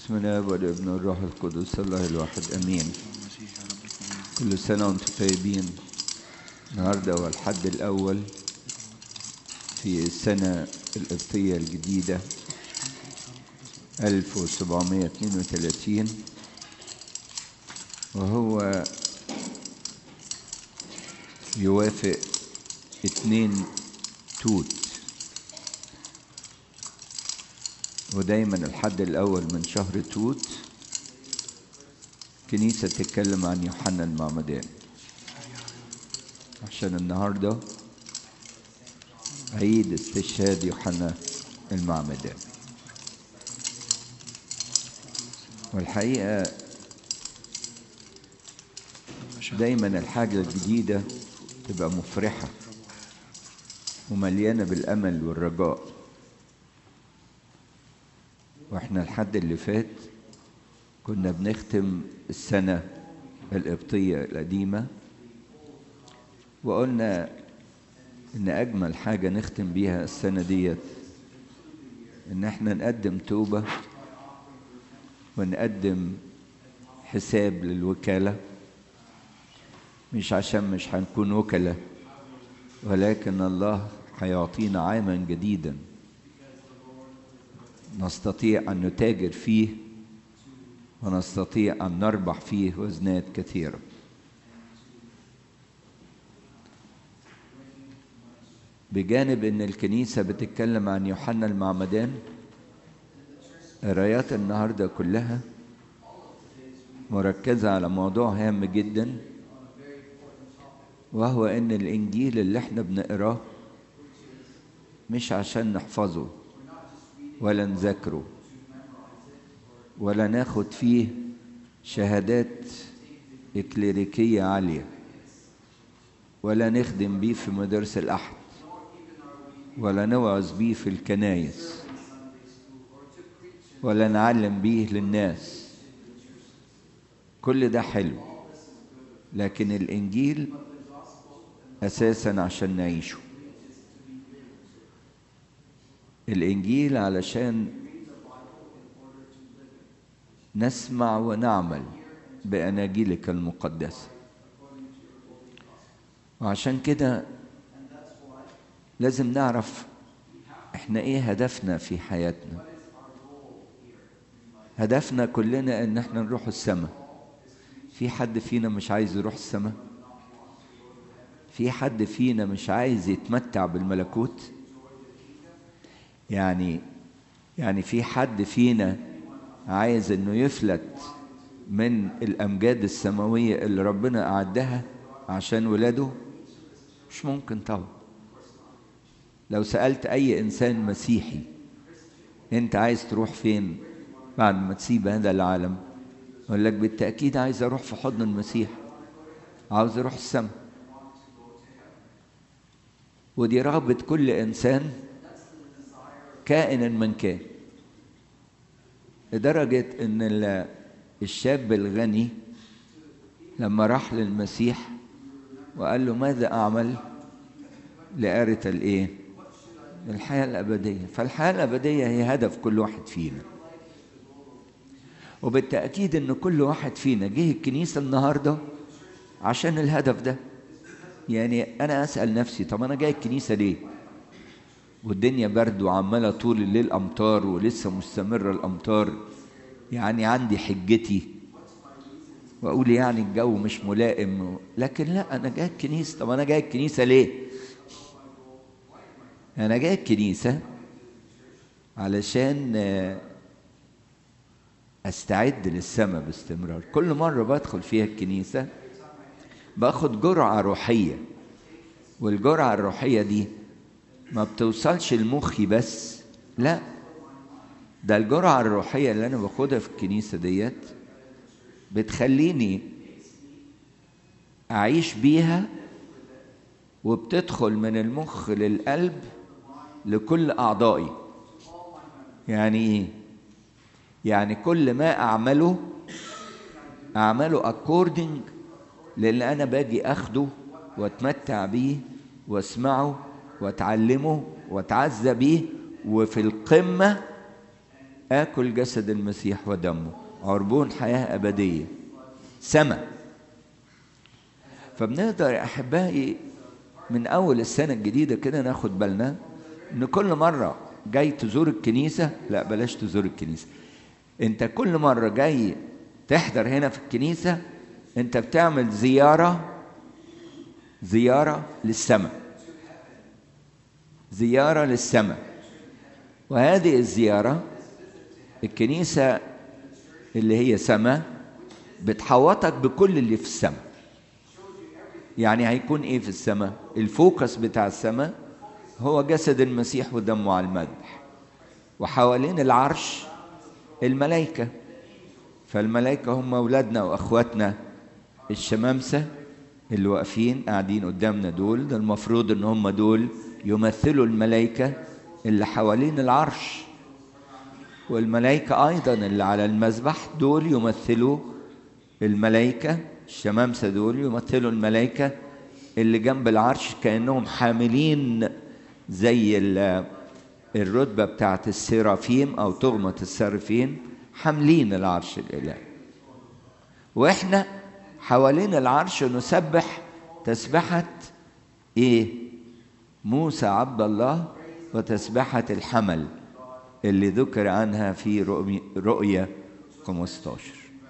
بسم الله والابن والروح القدس الله الواحد امين كل سنه وانتم طيبين النهارده هو الحد الاول في السنه القبطيه الجديده 1732 وهو يوافق اتنين توت ودايما الحد الأول من شهر توت كنيسة تتكلم عن يوحنا المعمدان عشان النهاردة عيد استشهاد يوحنا المعمدان والحقيقة دايما الحاجة الجديدة تبقى مفرحة ومليانة بالأمل والرجاء واحنا الحد اللي فات كنا بنختم السنة القبطية القديمة وقلنا إن أجمل حاجة نختم بيها السنة ديت إن احنا نقدم توبة ونقدم حساب للوكالة مش عشان مش هنكون وكلاء ولكن الله هيعطينا عاما جديدا نستطيع أن نتاجر فيه ونستطيع أن نربح فيه وزنات كثيرة بجانب أن الكنيسة بتتكلم عن يوحنا المعمدان قرايات النهاردة كلها مركزة على موضوع هام جدا وهو أن الإنجيل اللي احنا بنقراه مش عشان نحفظه ولا نذاكره ولا ناخد فيه شهادات إكليريكية عالية ولا نخدم بيه في مدارس الأحد ولا نوعظ بيه في الكنايس ولا نعلم بيه للناس كل ده حلو لكن الإنجيل أساسا عشان نعيشه الإنجيل علشان نسمع ونعمل بأناجيلك المقدسة وعشان كده لازم نعرف احنا ايه هدفنا في حياتنا هدفنا كلنا ان احنا نروح السماء في حد فينا مش عايز يروح السماء في حد فينا مش عايز يتمتع بالملكوت يعني يعني في حد فينا عايز انه يفلت من الامجاد السماويه اللي ربنا اعدها عشان ولاده مش ممكن طبعا لو سالت اي انسان مسيحي انت عايز تروح فين بعد ما تسيب هذا العالم يقول لك بالتاكيد عايز اروح في حضن المسيح عاوز اروح السماء ودي رغبه كل انسان كائنا من كان لدرجة إن الشاب الغني لما راح للمسيح وقال له ماذا أعمل لأرث الإيه؟ الحياة الأبدية فالحياة الأبدية هي هدف كل واحد فينا وبالتأكيد إن كل واحد فينا جه الكنيسة النهاردة عشان الهدف ده يعني أنا أسأل نفسي طب أنا جاي الكنيسة ليه؟ والدنيا برد وعمالة طول الليل أمطار ولسه مستمرة الأمطار يعني عندي حجتي وأقول يعني الجو مش ملائم لكن لا أنا جاي الكنيسة طب أنا جاي الكنيسة ليه؟ أنا جاي الكنيسة علشان أستعد للسماء باستمرار كل مرة بدخل فيها الكنيسة باخد جرعة روحية والجرعة الروحية دي ما بتوصلش لمخي بس لا ده الجرعة الروحية اللي أنا باخدها في الكنيسة ديت بتخليني أعيش بيها وبتدخل من المخ للقلب لكل أعضائي يعني إيه؟ يعني كل ما أعمله أعمله according للي أنا باجي أخده وأتمتع بيه وأسمعه واتعلمه واتعزى بيه وفي القمة آكل جسد المسيح ودمه عربون حياة أبدية سما فبنقدر يا أحبائي من أول السنة الجديدة كده ناخد بالنا إن كل مرة جاي تزور الكنيسة لا بلاش تزور الكنيسة أنت كل مرة جاي تحضر هنا في الكنيسة أنت بتعمل زيارة زيارة للسماء زيارة للسماء وهذه الزيارة الكنيسة اللي هي سماء بتحوطك بكل اللي في السماء يعني هيكون ايه في السماء الفوكس بتاع السماء هو جسد المسيح ودمه على المذبح وحوالين العرش الملائكة فالملائكة هم أولادنا وأخواتنا الشمامسة اللي واقفين قاعدين قدامنا دول ده المفروض ان هم دول يمثلوا الملائكة اللي حوالين العرش والملائكة أيضا اللي على المذبح دول يمثلوا الملائكة الشمامسة دول يمثلوا الملائكة اللي جنب العرش كأنهم حاملين زي الرتبة بتاعت السرافيم أو تغمة السرافيم حاملين العرش الإلهي وإحنا حوالين العرش نسبح تسبحة إيه؟ موسى عبد الله وتسبحة الحمل اللي ذكر عنها في رؤية 15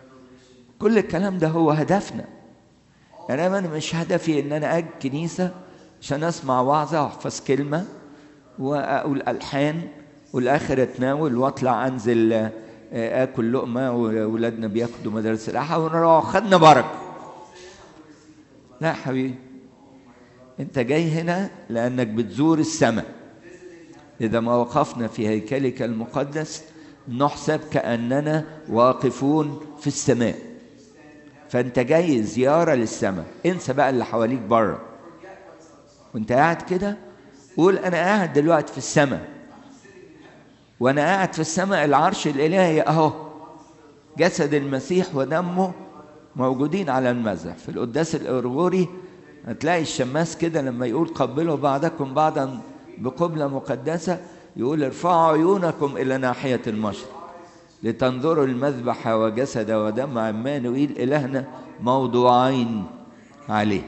كل الكلام ده هو هدفنا أنا مش هدفي إن أنا أجي كنيسة عشان أسمع وعظة وأحفظ كلمة وأقول ألحان والآخر أتناول وأطلع أنزل آكل لقمة وولادنا بياخدوا مدارس الأحد ونروح خدنا بركة لا حبيبي أنت جاي هنا لأنك بتزور السماء إذا ما وقفنا في هيكلك المقدس نحسب كأننا واقفون في السماء فأنت جاي زيارة للسماء انسى بقى اللي حواليك بره وانت قاعد كده قول أنا قاعد دلوقتي في السماء وأنا قاعد في السماء العرش الإلهي أهو جسد المسيح ودمه موجودين على المذبح في القداس الأرغوري هتلاقي الشماس كده لما يقول قبلوا بعضكم بعضا بقبلة مقدسة يقول ارفعوا عيونكم إلى ناحية المشرق لتنظروا المذبح وجسد ودم عمانوئيل إلهنا موضوعين عليه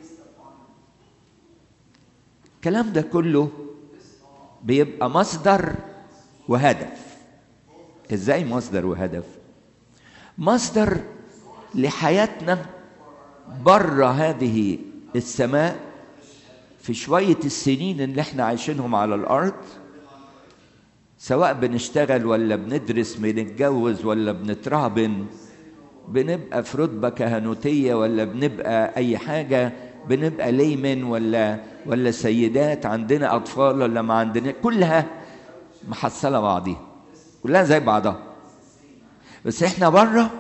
الكلام ده كله بيبقى مصدر وهدف ازاي مصدر وهدف مصدر لحياتنا بره هذه السماء في شوية السنين اللي احنا عايشينهم على الأرض سواء بنشتغل ولا بندرس بنتجوز ولا بنترهبن بنبقى في رتبة كهنوتية ولا بنبقى أي حاجة بنبقى ليمن ولا ولا سيدات عندنا أطفال ولا ما عندنا كلها محصلة بعضيها كلها زي بعضها بس احنا بره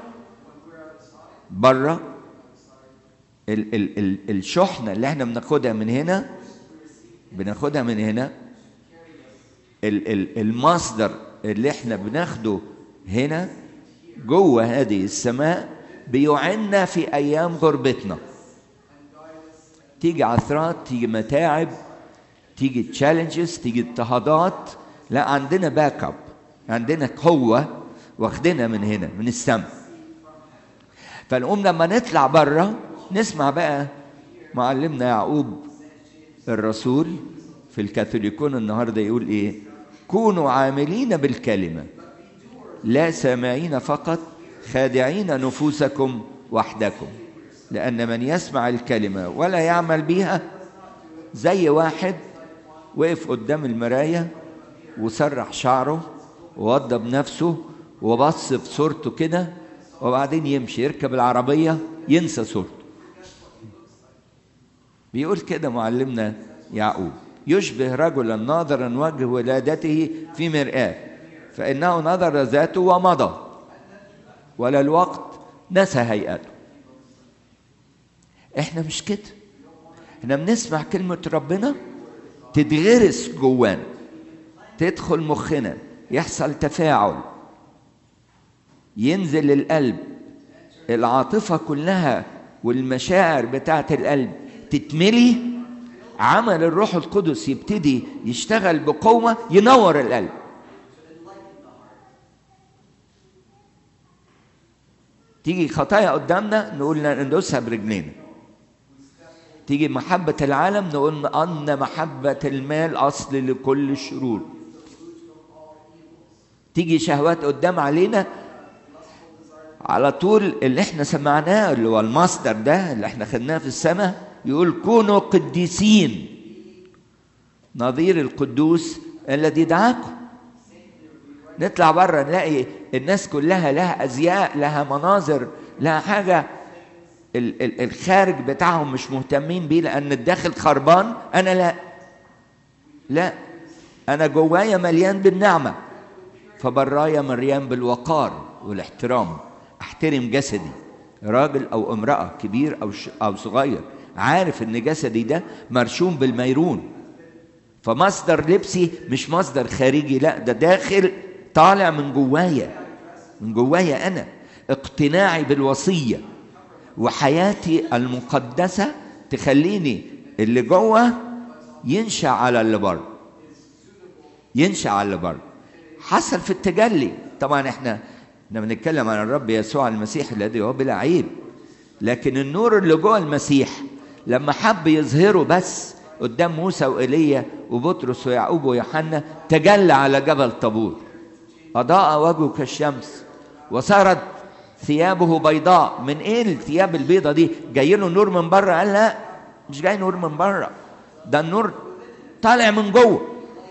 بره ال ال ال الشحنة اللي احنا بناخدها من هنا بناخدها من هنا ال ال المصدر اللي احنا بناخده هنا جوه هذه السماء بيعنا في ايام غربتنا تيجي عثرات تيجي متاعب تيجي تشالنجز تيجي اضطهادات لا عندنا باك اب عندنا قوه واخدنا من هنا من السماء فنقوم لما نطلع بره نسمع بقى معلمنا يعقوب الرسول في الكاثوليكون النهارده يقول ايه كونوا عاملين بالكلمه لا سامعين فقط خادعين نفوسكم وحدكم لان من يسمع الكلمه ولا يعمل بها زي واحد وقف قدام المرايه وسرح شعره ووضب نفسه وبص في صورته كده وبعدين يمشي يركب العربيه ينسى صورته بيقول كده معلمنا يعقوب يشبه رجلا ناظرا وجه ولادته في مرآة فإنه نظر ذاته ومضى ولا الوقت نسى هيئته احنا مش كده احنا بنسمع كلمة ربنا تتغرس جوانا تدخل مخنا يحصل تفاعل ينزل القلب العاطفة كلها والمشاعر بتاعت القلب تتملي عمل الروح القدس يبتدي يشتغل بقوة ينور القلب تيجي خطايا قدامنا نقول ندوسها برجلينا تيجي محبة العالم نقول أن محبة المال أصل لكل الشرور تيجي شهوات قدام علينا على طول اللي احنا سمعناه اللي هو المصدر ده اللي احنا خدناه في السماء يقول كونوا قديسين نظير القدوس الذي دعاكم نطلع بره نلاقي الناس كلها لها ازياء لها مناظر لها حاجه ال- ال- الخارج بتاعهم مش مهتمين بيه لان الداخل خربان انا لا لا انا جوايا مليان بالنعمه فبرايا مليان بالوقار والاحترام احترم جسدي راجل او امراه كبير او ش- او صغير عارف ان جسدي ده مرشوم بالميرون فمصدر لبسي مش مصدر خارجي لا ده داخل طالع من جوايا من جوايا انا اقتناعي بالوصيه وحياتي المقدسه تخليني اللي جوه ينشا على اللي بره ينشا على اللي بره حصل في التجلي طبعا احنا احنا بنتكلم عن الرب يسوع المسيح الذي هو بلا عيب لكن النور اللي جوه المسيح لما حب يظهره بس قدام موسى وإيليا وبطرس ويعقوب ويوحنا تجلى على جبل طابور أضاء وجهه كالشمس وصارت ثيابه بيضاء من ايه الثياب البيضة دي جاي له نور من بره قال لا مش جاي نور من بره ده النور طالع من جوه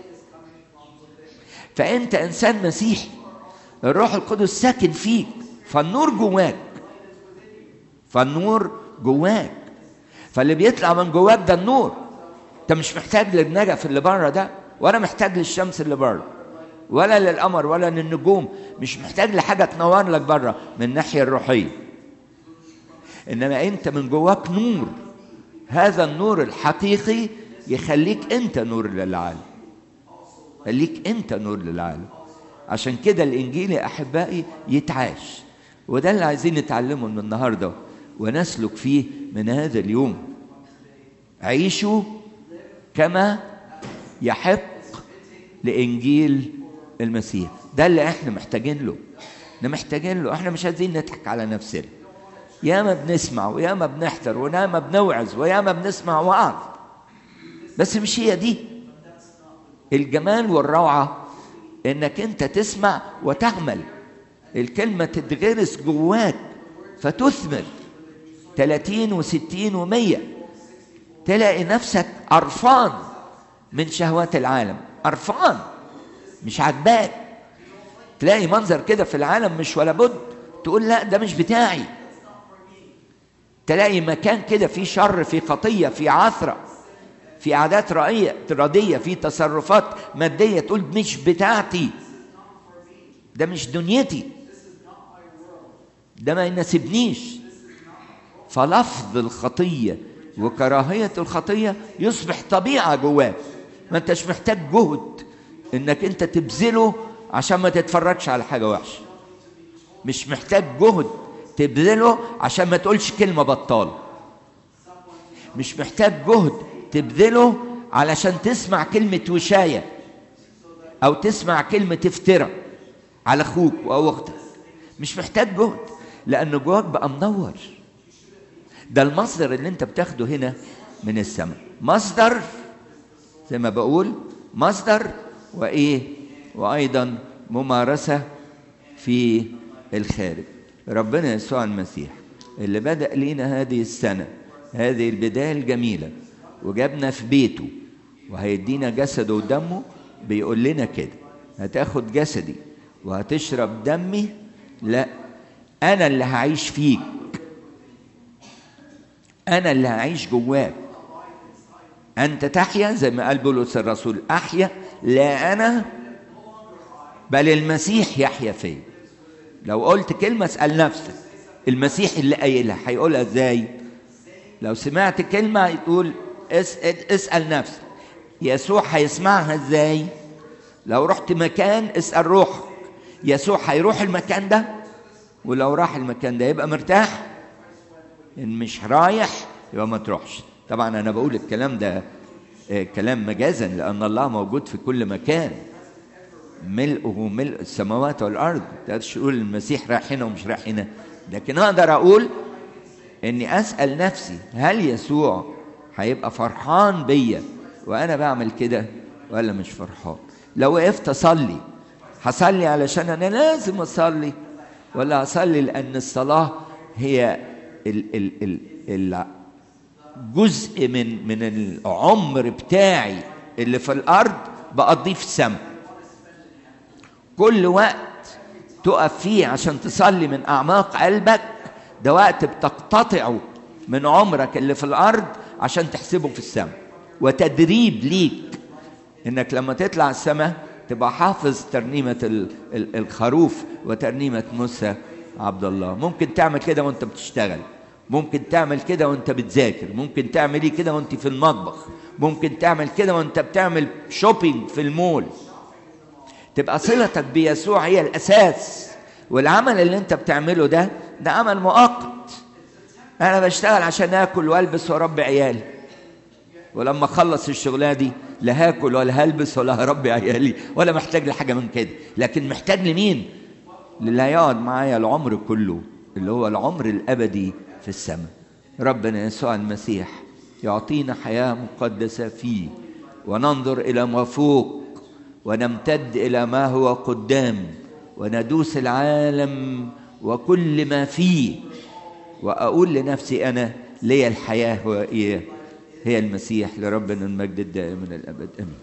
فانت انسان مسيحي الروح القدس ساكن فيك فالنور جواك فالنور جواك فاللي بيطلع من جواك ده النور انت مش محتاج للنجف اللي بره ده ولا محتاج للشمس اللي بره ولا للقمر ولا للنجوم مش محتاج لحاجه تنور لك بره من الناحيه الروحيه انما انت من جواك نور هذا النور الحقيقي يخليك انت نور للعالم خليك انت نور للعالم عشان كده الانجيل يا احبائي يتعاش وده اللي عايزين نتعلمه من النهارده ونسلك فيه من هذا اليوم عيشوا كما يحق لانجيل المسيح ده اللي احنا محتاجين له احنا محتاجين له احنا مش عايزين نضحك على نفسنا ياما بنسمع وياما بنحضر وياما بنوعظ وياما بنسمع وعظ بس مش هي دي الجمال والروعة انك انت تسمع وتعمل الكلمة تتغرس جواك فتثمر 30 و60 و100 تلاقي نفسك قرفان من شهوات العالم قرفان مش عاجباك تلاقي منظر كده في العالم مش ولا بد تقول لا ده مش بتاعي تلاقي مكان كده فيه شر في خطيه في عثره في عادات رأية ردية في تصرفات مادية تقول مش بتاعتي ده مش دنيتي ده ما يناسبنيش فلفظ الخطية وكراهية الخطية يصبح طبيعة جواك ما انتش محتاج جهد انك انت تبذله عشان ما تتفرجش على حاجة وحشة مش محتاج جهد تبذله عشان ما تقولش كلمة بطالة مش محتاج جهد تبذله علشان تسمع كلمة وشاية أو تسمع كلمة افتراء على أخوك أو أختك مش محتاج جهد لأن جواك بقى منور ده المصدر اللي أنت بتاخده هنا من السماء مصدر زي ما بقول مصدر وإيه وأيضا ممارسة في الخارج ربنا يسوع المسيح اللي بدأ لينا هذه السنة هذه البداية الجميلة وجابنا في بيته وهيدينا جسده ودمه بيقول لنا كده هتاخد جسدي وهتشرب دمي لا انا اللي هعيش فيك انا اللي هعيش جواك انت تحيا زي ما قال بولس الرسول احيا لا انا بل المسيح يحيا فيا لو قلت كلمه اسال نفسك المسيح اللي قايلها هيقولها ازاي لو سمعت كلمه يقول اسأل, اسأل نفسك يسوع هيسمعها ازاي لو رحت مكان اسأل روحك يسوع هيروح المكان ده ولو راح المكان ده يبقى مرتاح ان مش رايح يبقى ما تروحش طبعا انا بقول الكلام ده آه كلام مجازا لان الله موجود في كل مكان ملئه ملء السماوات والارض تقدرش تقول المسيح رايح هنا ومش رايح هنا لكن اقدر اقول اني اسال نفسي هل يسوع هيبقى فرحان بيا وانا بعمل كده ولا مش فرحان لو وقفت اصلي هصلي علشان انا لازم اصلي ولا هصلي لان الصلاه هي ال ال ال ال جزء من من العمر بتاعي اللي في الارض بقضيه في السماء كل وقت تقف فيه عشان تصلي من اعماق قلبك ده وقت بتقتطعه من عمرك اللي في الارض عشان تحسبه في السماء وتدريب ليك انك لما تطلع السماء تبقى حافظ ترنيمه الخروف وترنيمه موسى عبد الله ممكن تعمل كده وانت بتشتغل ممكن تعمل كده وانت بتذاكر ممكن تعمل ايه كده وانت في المطبخ ممكن تعمل كده وانت بتعمل شوبينج في المول تبقى صلتك بيسوع هي الاساس والعمل اللي انت بتعمله ده ده عمل مؤقت انا بشتغل عشان اكل والبس واربي عيالي ولما اخلص الشغلانه دي لا هاكل ولا هلبس ولا هربي عيالي ولا محتاج لحاجه من كده لكن محتاج لمين للي هيقعد معايا العمر كله اللي هو العمر الابدي في السماء ربنا يسوع المسيح يعطينا حياه مقدسه فيه وننظر الى ما فوق ونمتد الى ما هو قدام وندوس العالم وكل ما فيه واقول لنفسي انا لي الحياه هو ايه هي المسيح لربنا المجد الدائم من الابد امين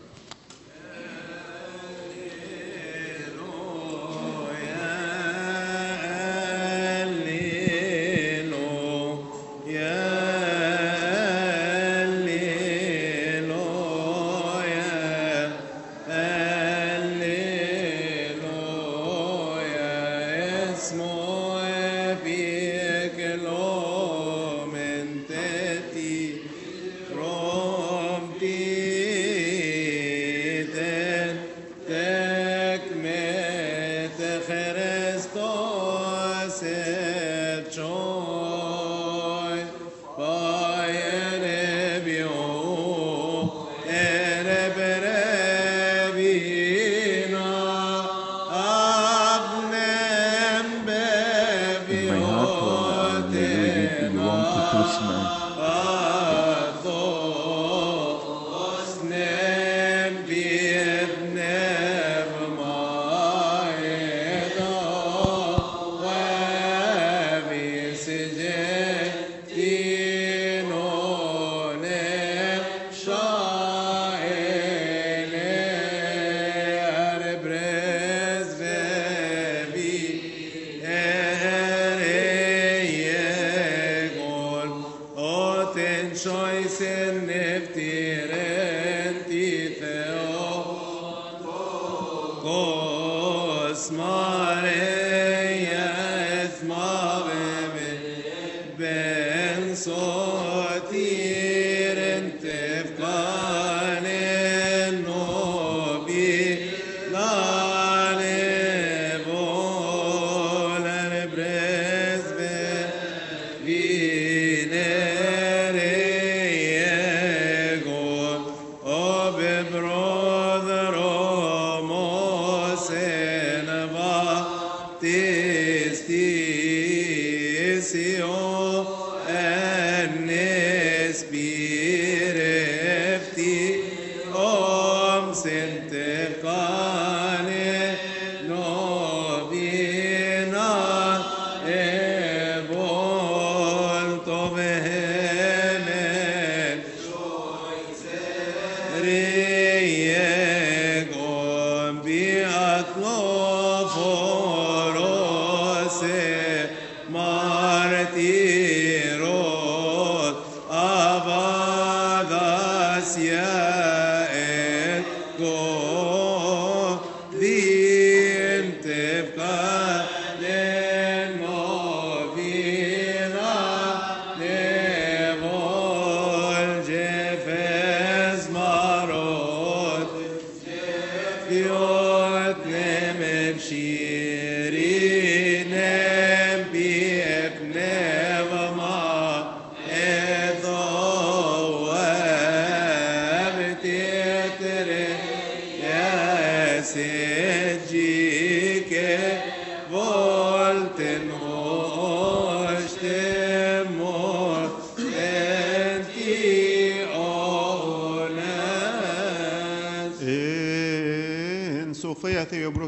Sejike volten ho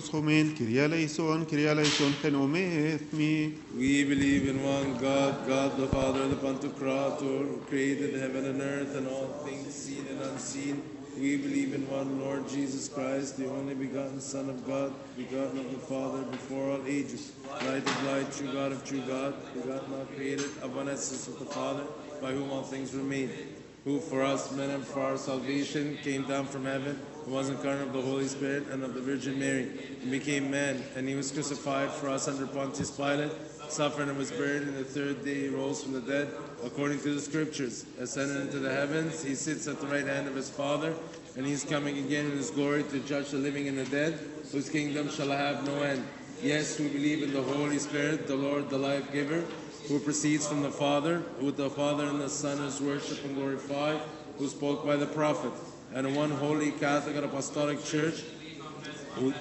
Homen, Kyrie eleison, Kyrie eleison, Chenometh me. We believe in one God, God the Father, the Pantocrator, who created heaven and earth and all things seen and unseen. We believe in one Lord Jesus Christ, the only begotten Son of God, begotten of the Father before all ages, light of light, true God of true God, begotten, not created, of one essence with the Father, by whom all things were made, who for us men and for our salvation came down from heaven, who was incarnate of the Holy Spirit and of the Virgin Mary, and became man, and he was crucified for us under Pontius Pilate, suffered and was buried, and the third day he rose from the dead, according to the Scriptures, ascended into the heavens, he sits at the right hand of his Father, and he is coming again in his glory to judge the living and the dead, whose kingdom shall have no end. Yes, we believe in the Holy Spirit, the Lord, the life giver, who proceeds from the Father, who with the Father and the Son is worshipped and glorified, who spoke by the prophet, and in one holy Catholic and Apostolic Church, who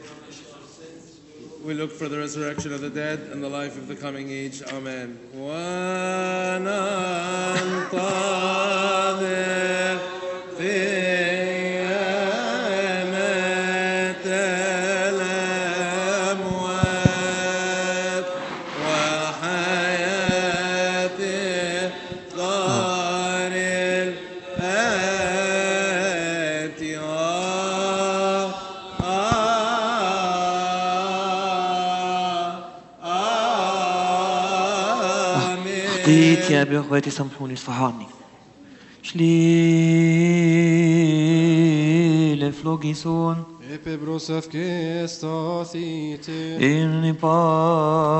we look for the resurrection of the dead and the life of the coming age. Amen. وننتظر قيامة الأموات وحياة الدار الآتية أخطيت يا أبي أخواتي سامحوني صحاني شليل فلوجيسون Epe brosaf que estacite, إني با